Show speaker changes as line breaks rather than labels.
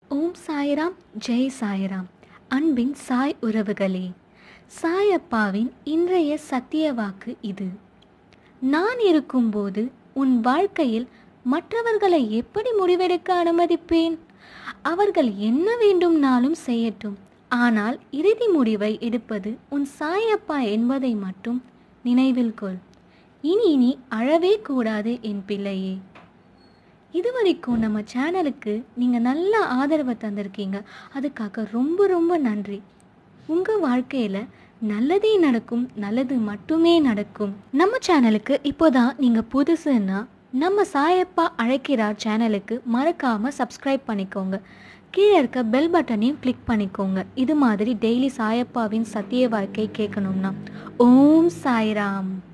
ஓம் சாய்ராம் ஜெய் சாய்ராம் அன்பின் சாய் உறவுகளே சாயப்பாவின் இன்றைய சத்திய வாக்கு இது நான் இருக்கும்போது உன் வாழ்க்கையில் மற்றவர்களை எப்படி முடிவெடுக்க அனுமதிப்பேன் அவர்கள் என்ன வேண்டும்னாலும் செய்யட்டும் ஆனால் இறுதி முடிவை எடுப்பது உன் சாயப்பா என்பதை மட்டும் நினைவில் கொள் இனி நீ அழவே கூடாது என் பிள்ளையே இதுவரைக்கும் நம்ம சேனலுக்கு நீங்கள் நல்ல ஆதரவை தந்திருக்கீங்க அதுக்காக ரொம்ப ரொம்ப நன்றி உங்கள் வாழ்க்கையில் நல்லதே நடக்கும் நல்லது மட்டுமே நடக்கும் நம்ம சேனலுக்கு இப்போதான் நீங்கள் புதுசுன்னா நம்ம சாயப்பா அழைக்கிறார் சேனலுக்கு மறக்காமல் சப்ஸ்கிரைப் பண்ணிக்கோங்க கீழே இருக்க பெல் பட்டனையும் கிளிக் பண்ணிக்கோங்க இது மாதிரி டெய்லி சாயப்பாவின் சத்திய வாழ்க்கை கேட்கணும்னா ஓம் சாய்ராம்